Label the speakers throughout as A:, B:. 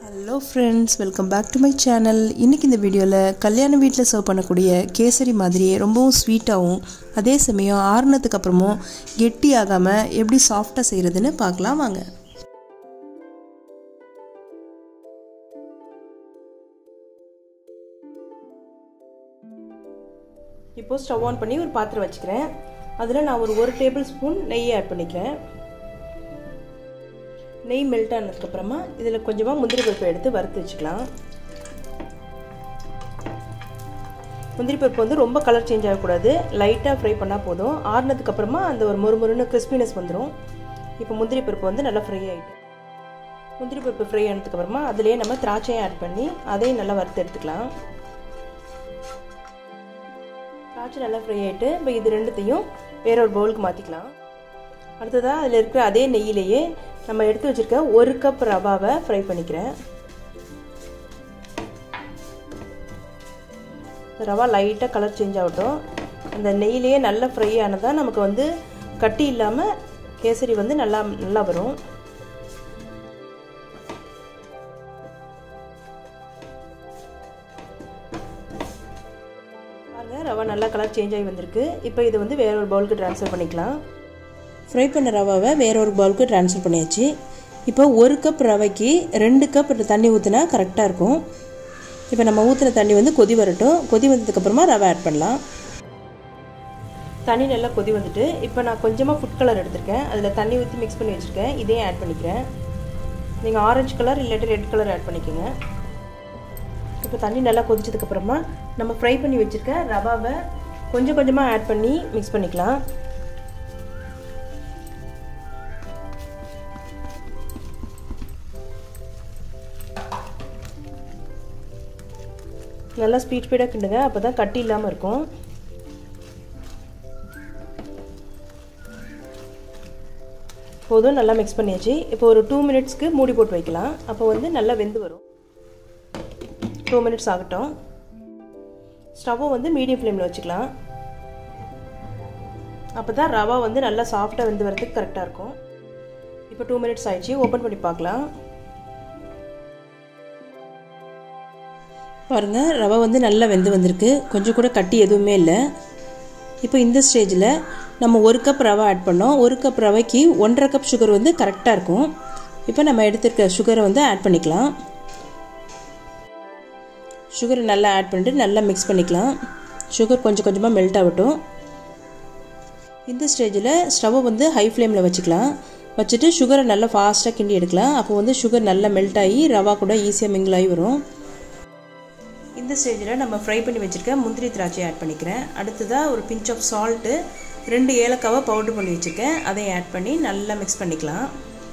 A: hello friends welcome back to my channel இன்றைக்கி இந்த வீடியோவில் கல்யாண வீட்டில் சர்வ் பண்ணக்கூடிய கேசரி மாதிரியே ரொம்பவும் ஸ்வீட்டாகவும் அதே சமயம் ஆறுனதுக்கு அப்புறமும் கெட்டி ஆகாமல் எப்படி சாஃப்டாக செய்கிறதுன்னு பார்க்கலாம் வாங்க இப்போது ஸ்டவ் ஆன் பண்ணி ஒரு பாத்திரம் வச்சுக்கிறேன் அதில் நான் ஒரு ஒரு டேபிள் ஸ்பூன் நெய் ஆட் பண்ணிக்கிறேன் நெய் மெல்ட் ஆனதுக்கப்புறமா இதில் கொஞ்சமாக முந்திரி பருப்பு எடுத்து வறுத்து வச்சுக்கலாம் முந்திரி பருப்பு வந்து ரொம்ப கலர் சேஞ்ச் ஆகக்கூடாது லைட்டாக ஃப்ரை பண்ணால் போதும் ஆறுனதுக்கப்புறமா அந்த ஒரு மொறு மொறுன்னு கிறிஸ்பினஸ் வந்துடும் இப்போ முந்திரி பருப்பு வந்து நல்லா ஃப்ரை ஆகிட்டு முந்திரி பருப்பு ஃப்ரை ஆனதுக்கப்புறமா அதிலே நம்ம திராட்சையை ஆட் பண்ணி அதையும் நல்லா வறுத்து எடுத்துக்கலாம் திராட்சை நல்லா ஃப்ரை ஆகிட்டு இப்போ இது ரெண்டுத்தையும் வேற ஒரு பவுலுக்கு மாற்றிக்கலாம் அடுத்ததாக அதில் இருக்கிற அதே நெய்யிலேயே நம்ம எடுத்து வச்சுருக்க ஒரு கப் ரவாவை ஃப்ரை பண்ணிக்கிறேன் ரவா லைட்டாக கலர் சேஞ்ச் ஆகட்டும் அந்த நெய்யிலேயே நல்லா ஃப்ரை ஆனதான் நமக்கு வந்து கட்டி இல்லாமல் கேசரி வந்து நல்லா நல்லா வரும் பாருங்கள் ரவா நல்லா கலர் சேஞ்ச் ஆகி வந்திருக்கு இப்போ இது வந்து வேற ஒரு பவுலுக்கு ட்ரான்ஸ்ஃபர் பண்ணிக்கலாம் ஃப்ரை பண்ண ரவாவை வேற ஒரு பவுலுக்கு ட்ரான்ஸ்ஃபர் பண்ணியாச்சு இப்போ ஒரு கப் ரவைக்கு ரெண்டு கப் தண்ணி ஊற்றினா கரெக்டாக இருக்கும் இப்போ நம்ம ஊற்றின தண்ணி வந்து கொதி வரட்டும் கொதி வந்ததுக்கப்புறமா ரவை ஆட் பண்ணலாம் தண்ணி நல்லா கொதி வந்துட்டு இப்போ நான் கொஞ்சமாக ஃபுட் கலர் எடுத்திருக்கேன் அதில் தண்ணி ஊற்றி மிக்ஸ் பண்ணி வச்சுருக்கேன் இதையும் ஆட் பண்ணிக்கிறேன் நீங்கள் ஆரஞ்சு கலர் இல்லாட்டி ரெட் கலர் ஆட் பண்ணிக்கோங்க இப்போ தண்ணி நல்லா கொதிச்சதுக்கப்புறமா நம்ம ஃப்ரை பண்ணி வச்சுருக்க ரவாவை கொஞ்சம் கொஞ்சமாக ஆட் பண்ணி மிக்ஸ் பண்ணிக்கலாம் நல்லா ஸ்பீட் ஸ்பீடாக கிண்டுங்க அப்போ தான் கட்டி இல்லாமல் இருக்கும் போதும் நல்லா மிக்ஸ் பண்ணியாச்சு இப்போ ஒரு டூ மினிட்ஸ்க்கு மூடி போட்டு வைக்கலாம் அப்போ வந்து நல்லா வெந்து வரும் டூ மினிட்ஸ் ஆகட்டும் ஸ்டவ்வை வந்து மீடியம் ஃப்ளேமில் வச்சுக்கலாம் அப்போ தான் ரவா வந்து நல்லா சாஃப்டாக வெந்து வரதுக்கு கரெக்டாக இருக்கும் இப்போ டூ மினிட்ஸ் ஆயிடுச்சு ஓப்பன் பண்ணி பார்க்கலாம் பாருங்கள் ரவை வந்து நல்லா வெந்து வந்திருக்கு கொஞ்சம் கூட கட்டி எதுவுமே இல்லை இப்போ இந்த ஸ்டேஜில் நம்ம ஒரு கப் ரவை ஆட் பண்ணோம் ஒரு கப் ரவைக்கு ஒன்றரை கப் சுகர் வந்து கரெக்டாக இருக்கும் இப்போ நம்ம எடுத்துருக்க சுகரை வந்து ஆட் பண்ணிக்கலாம் சுகரை நல்லா ஆட் பண்ணிட்டு நல்லா மிக்ஸ் பண்ணிக்கலாம் சுகர் கொஞ்சம் கொஞ்சமாக மெல்ட் ஆகட்டும் இந்த ஸ்டேஜில் ஸ்டவ்வை வந்து ஹை ஃப்ளேமில் வச்சுக்கலாம் வச்சுட்டு சுகரை நல்லா ஃபாஸ்ட்டாக கிண்டி எடுக்கலாம் அப்போ வந்து சுகர் நல்லா மெல்ட் ஆகி ரவா கூட ஈஸியாக மிங்கிள் ஆகி வரும் இந்த ஸ்டேஜில் நம்ம ஃப்ரை பண்ணி வச்சுருக்க முந்திரி திராட்சை ஆட் பண்ணிக்கிறேன் அடுத்ததாக ஒரு பிஞ்ச் ஆஃப் சால்ட்டு ரெண்டு ஏலக்காவை பவுட்ரு பண்ணி வச்சுருக்கேன் அதையும் ஆட் பண்ணி நல்லா மிக்ஸ் பண்ணிக்கலாம்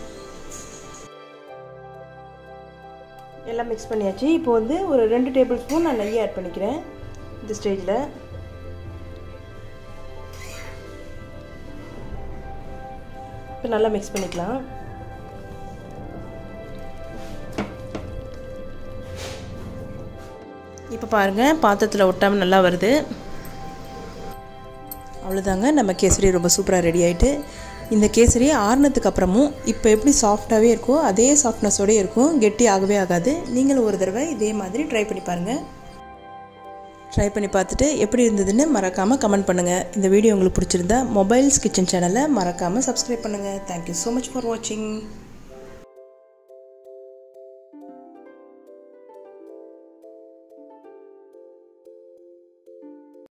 A: எல்லாம் மிக்ஸ் பண்ணியாச்சு இப்போ வந்து ஒரு ரெண்டு டேபிள் ஸ்பூன் நான் நெய் ஆட் பண்ணிக்கிறேன் இந்த ஸ்டேஜில் இப்போ நல்லா மிக்ஸ் பண்ணிக்கலாம் இப்போ பாருங்கள் பாத்திரத்தில் ஒட்டாமல் நல்லா வருது அவ்வளோதாங்க நம்ம கேசரி ரொம்ப சூப்பராக ரெடி ஆகிட்டு இந்த கேசரி ஆறுனதுக்கு அப்புறமும் இப்போ எப்படி சாஃப்டாகவே இருக்கோ அதே சாஃப்ட்னஸோடய இருக்கும் கெட்டி ஆகவே ஆகாது நீங்களும் ஒரு தடவை இதே மாதிரி ட்ரை பண்ணி பாருங்கள் ட்ரை பண்ணி பார்த்துட்டு எப்படி இருந்ததுன்னு மறக்காமல் கமெண்ட் பண்ணுங்கள் இந்த வீடியோ உங்களுக்கு பிடிச்சிருந்தா மொபைல்ஸ் கிச்சன் சேனலை மறக்காமல் சப்ஸ்கிரைப் பண்ணுங்கள் தேங்க்யூ ஸோ மச் ஃபார் வாட்சிங்